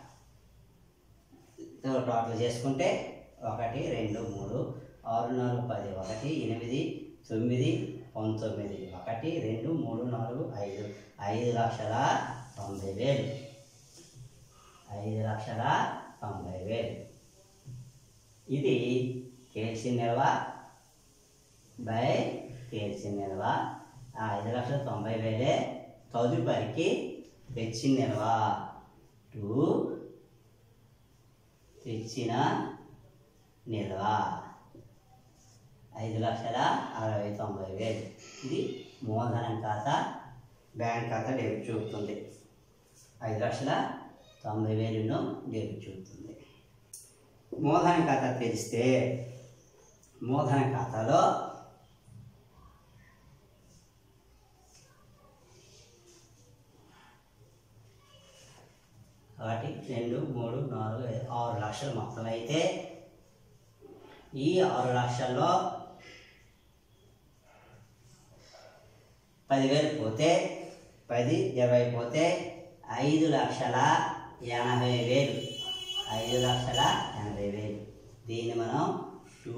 టోటల్ చేసుకుంటే ఒకటి రెండు మూడు ఆరు నాలుగు పది ఒకటి ఎనిమిది తొమ్మిది పంతొమ్మిది ఒకటి రెండు మూడు నాలుగు ఐదు ఐదు లక్షల తొంభై వేలు ఐదు లక్షల తొంభై వేలు ఇది తేల్చి నిల్వ బై తేల్చి నిల్వ ఆ ఐదు లక్షల తొంభై వేలే తదుపరికి తెచ్చిన నిల్వ టూ తెచ్చిన నిల్వ ఐదు లక్షల అరవై తొంభై వేలు ఇది మూలధనం ఖాతా బ్యాంక్ ఖాతా డెబిట్ చూపుతుంది ఐదు లక్షల తొంభై వేలును డెబిట్ చూపుతుంది మూలధన ఖాతా తెరిస్తే మూలధన ఖాతాలో ఒకటి రెండు మూడు నాలుగు ఐదు ఆరు లక్షలు మొత్తం అయితే ఈ ఆరు లక్షల్లో పదివేలు పోతే పది ఇరవై పోతే ఐదు లక్షల ఎనభై వేలు ఐదు లక్షల ఎనభై వేలు దీన్ని మనం టూ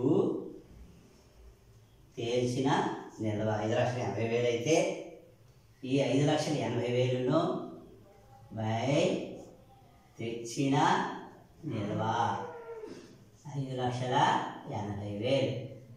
తేల్చిన నిల్వ ఐదు లక్షల ఎనభై వేలు అయితే ఈ ఐదు లక్షల ఎనభై వేలును బై తెచ్చిన నిల్వ ఐదు లక్షల ఎనభై వేలు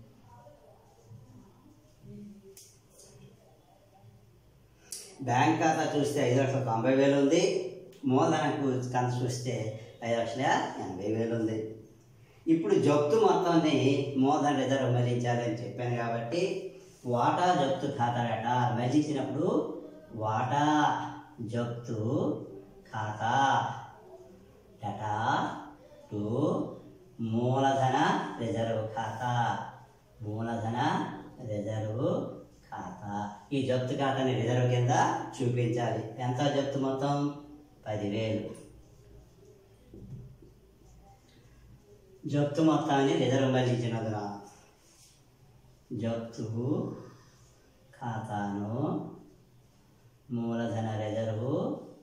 బ్యాంక్ ఖాతా చూస్తే ఐదు లక్షల తొంభై వేలు ఉంది మూలధనకు కంత చూస్తే ఐదు లక్షల ఎనభై వేలు ఉంది ఇప్పుడు జప్తు మొత్తాన్ని మూలధన రిజర్వ్ మళ్లించాలని చెప్పాను కాబట్టి వాటా జప్తు ఖాతాడట మళ్లించినప్పుడు వాటా జప్తు ఖాతా డటా టు మూలధన రిజర్వ్ ఖాతా మూలధన రిజర్వ్ ఖాతా ఈ జప్తు ఖాతాని రిజర్వ్ కింద చూపించాలి ఎంత జప్తు మొత్తం పదివేలు జప్తు మొత్తాన్ని రిజర్వ్ మళ్ళించినందున జప్తు ఖాతాను మూలధన రిజర్వు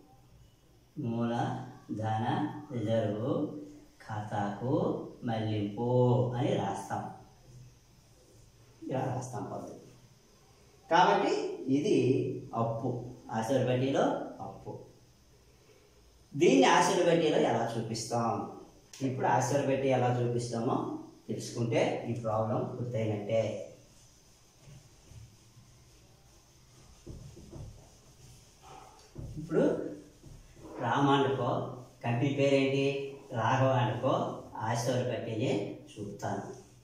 మూలధన రిజర్వు ఖాతాకు మళ్లింపు అని రాస్తాం ఇలా రాస్తాం పద్ధతి కాబట్టి ఇది అప్పు ఆశల బడ్డీలో అప్పు దీన్ని ఆశల బడ్డీలో ఎలా చూపిస్తాం ఇప్పుడు ఆశల బడ్డీ ఎలా చూపిస్తామో తెలుసుకుంటే ఈ ప్రాబ్లం పూర్తయినట్టే ఇప్పుడు రామ అనుకో కంపెనీ పేరేంటి రాఘవ అనుకో ఆశల బడ్డీని చూపుతాను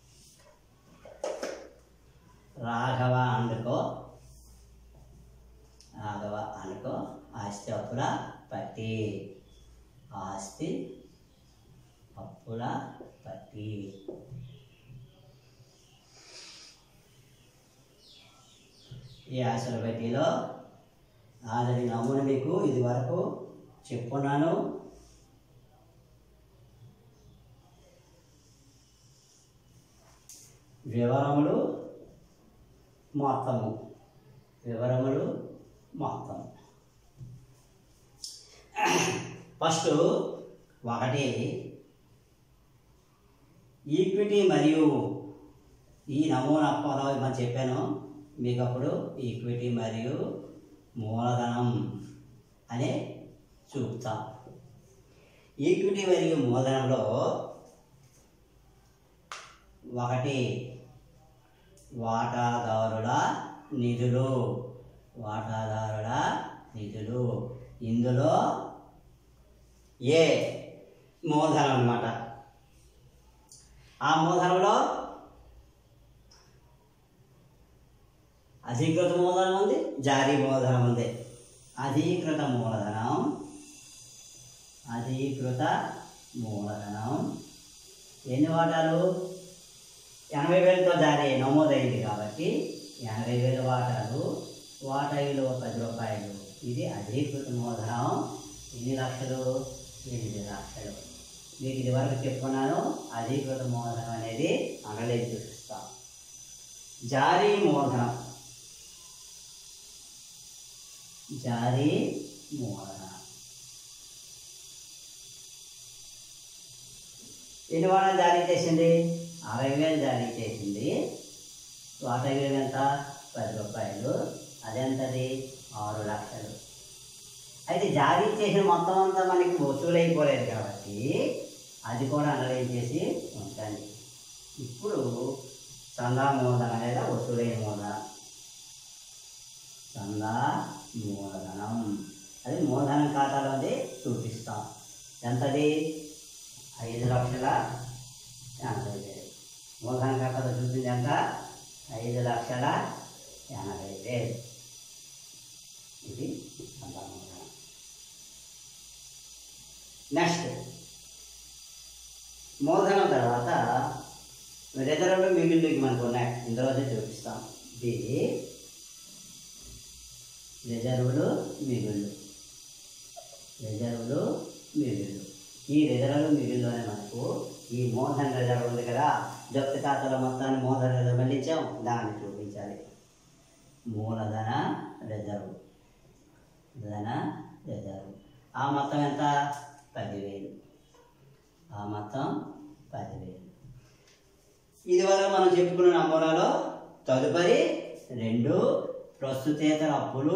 రాఘవ అనుకో రాఘవ అనుకో ఆస్తి అప్పుల పట్టి ఆస్తి అప్పుల పట్టి ఈ ఆశల పట్టిలో ఆల్రెడీ నమూనా మీకు ఇది వరకు చెప్పున్నాను వివరములు మొత్తము వివరములు మొత్తం ఫస్ట్ ఒకటి ఈక్విటీ మరియు ఈ నమూనా అప్పలో మనం చెప్పాను మీకు అప్పుడు ఈక్విటీ మరియు మూలధనం అనే చూపుతాం ఈక్విటీ మరియు మూలధనంలో ఒకటి వాటాదారుల నిధులు వాటాదారుల నిధులు ఇందులో ఏ మూలధనం అన్నమాట ఆ మూలధనంలో అధీకృత మూలధనం ఉంది జారీ మూలధనం ఉంది అధీకృత మూలధనం అధీకృత మూలధనం ఎన్ని వాటాలు ఎనభై వేలతో జారీ నమోదైంది కాబట్టి ఎనభై వేల వాటాలు వాటా విలువ పది రూపాయలు ఇది అధీకృత మూలధనం ఎన్ని లక్షలు ఎనిమిది లక్షలు మీకు ఇది వరకు చెప్పుకున్నాను అధీకృత మూలధనం అనేది అనలేదు చూపిస్తాం జారీ మూలధనం జారీ మూలధనం ఎన్ని వాటాలు జారీ చేసింది అరవై వేలు జారీ చేసింది వాటా విలువ ఎంత పది రూపాయలు అదెంతది ఆరు లక్షలు అయితే జారీ చేసిన మొత్తం అంతా మనకి వసూలైపోలేదు కాబట్టి అది కూడా అనలైజ్ చేసి ఉంచండి ఇప్పుడు చందా మూలధనం లేదా వసూలైన మూలధనం చందా మూలధనం అది మూలధనం ఖాతాలో ఉంది చూపిస్తాం ఎంతది ఐదు లక్షల ఎనభై వేలు మూలధన ఖాతాలో చూపింది ఎంత ఐదు లక్షల ఎనభై వేలు ఇది చందా మూలధనం నెక్స్ట్ మూలధనం తర్వాత రిజర్వ్లు మిగిలినవి మనకు ఉన్నాయి ఇందులోనే చూపిస్తాం ఇది రిజర్వులు మిగుళ్ళు రిజర్వులు మిగుళ్ళు ఈ రిజర్వులు మిగుల్లోనే మనకు ఈ మూలధన రిజర్వ్ ఉంది కదా జప్తు ఖాతాలో మొత్తాన్ని మూలధన రిజర్వ్ మళ్ళించాం దాన్ని చూపించాలి మూలధన రిజర్వ్ ధన రిజర్వ్ ఆ మొత్తం ఎంత పదివేలు ఆ మొత్తం పదివేలు ఇదివరకు మనం చెప్పుకున్న నమూనాలో తదుపరి రెండు ప్రస్తుతేతర అప్పులు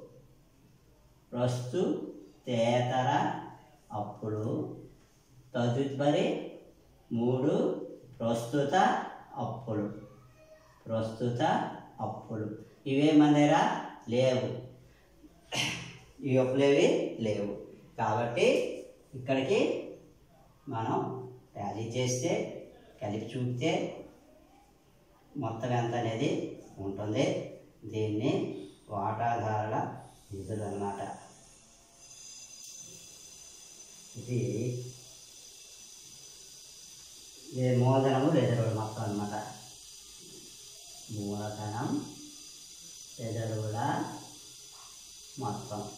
ప్రస్తుతేతర అప్పులు తదుపరి మూడు ప్రస్తుత అప్పులు ప్రస్తుత అప్పులు ఇవే మన దగ్గర లేవు ఈ అప్పులేవి లేవు కాబట్టి ఇక్కడికి మనం టాలీ చేస్తే కలిపి చూపితే మొత్తం ఎంత అనేది ఉంటుంది దీన్ని వాటాదారుల నిధులు అన్నమాట ఇది ఇది మూలధనము రిజర్వులు మొత్తం అన్నమాట మూలధనం రిజర్వుల మొత్తం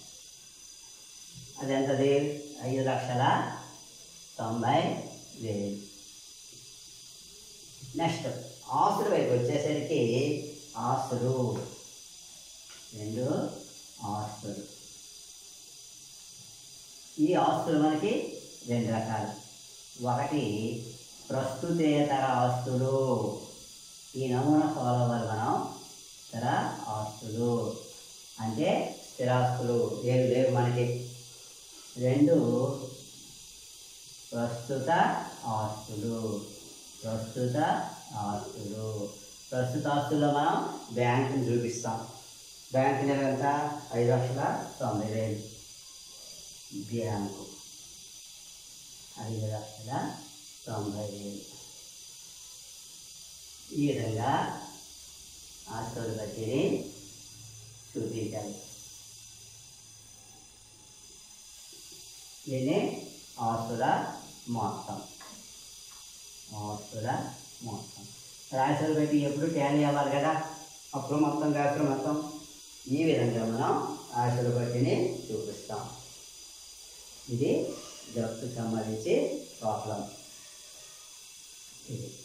అది ఎంతది ఐదు లక్షల తొంభై వేలు నెక్స్ట్ ఆస్తుల వైపు వచ్చేసరికి ఆస్తులు రెండు ఆస్తులు ఈ ఆస్తులు మనకి రెండు రకాలు ఒకటి ప్రస్తుతేతర ఆస్తులు ఈ నమూనా ఫాలో అవ్వాలి మనం ఇతర ఆస్తులు అంటే స్థిరాస్తులు ఏవి లేవు మనకి రెండు ప్రస్తుత ఆస్తులు ప్రస్తుత ఆస్తులు ప్రస్తుత ఆస్తుల్లో మనం బ్యాంకుని చూపిస్తాం బ్యాంక్ నెల ఎంత ఐదు లక్షల తొంభై వేలు బ్యాంకు ఐదు లక్షల తొంభై వేలు ఈ విధంగా ఆస్తుల బట్టిని చూపించాలి దీన్ని ఆస్తుల మొత్తం ఆస్తుల మొత్తం రాశులు పెట్టి ఎప్పుడు ట్యాలీ అవ్వాలి కదా అప్పుడు మొత్తం వ్యాపారం మొత్తం ఈ విధంగా మనం ఆశల బట్టిని చూపిస్తాం ఇది జప్తు సంబంధించి ప్రాబ్లం ఇది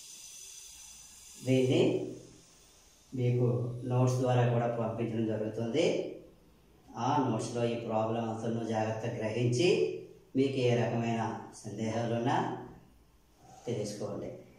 దీన్ని మీకు నోట్స్ ద్వారా కూడా పంపించడం జరుగుతుంది ఆ నోట్స్లో ఈ ప్రాబ్లం అసలు జాగ్రత్తగా గ్రహించి మీకు ఏ రకమైన సందేహాలున్నా తెలుసుకోండి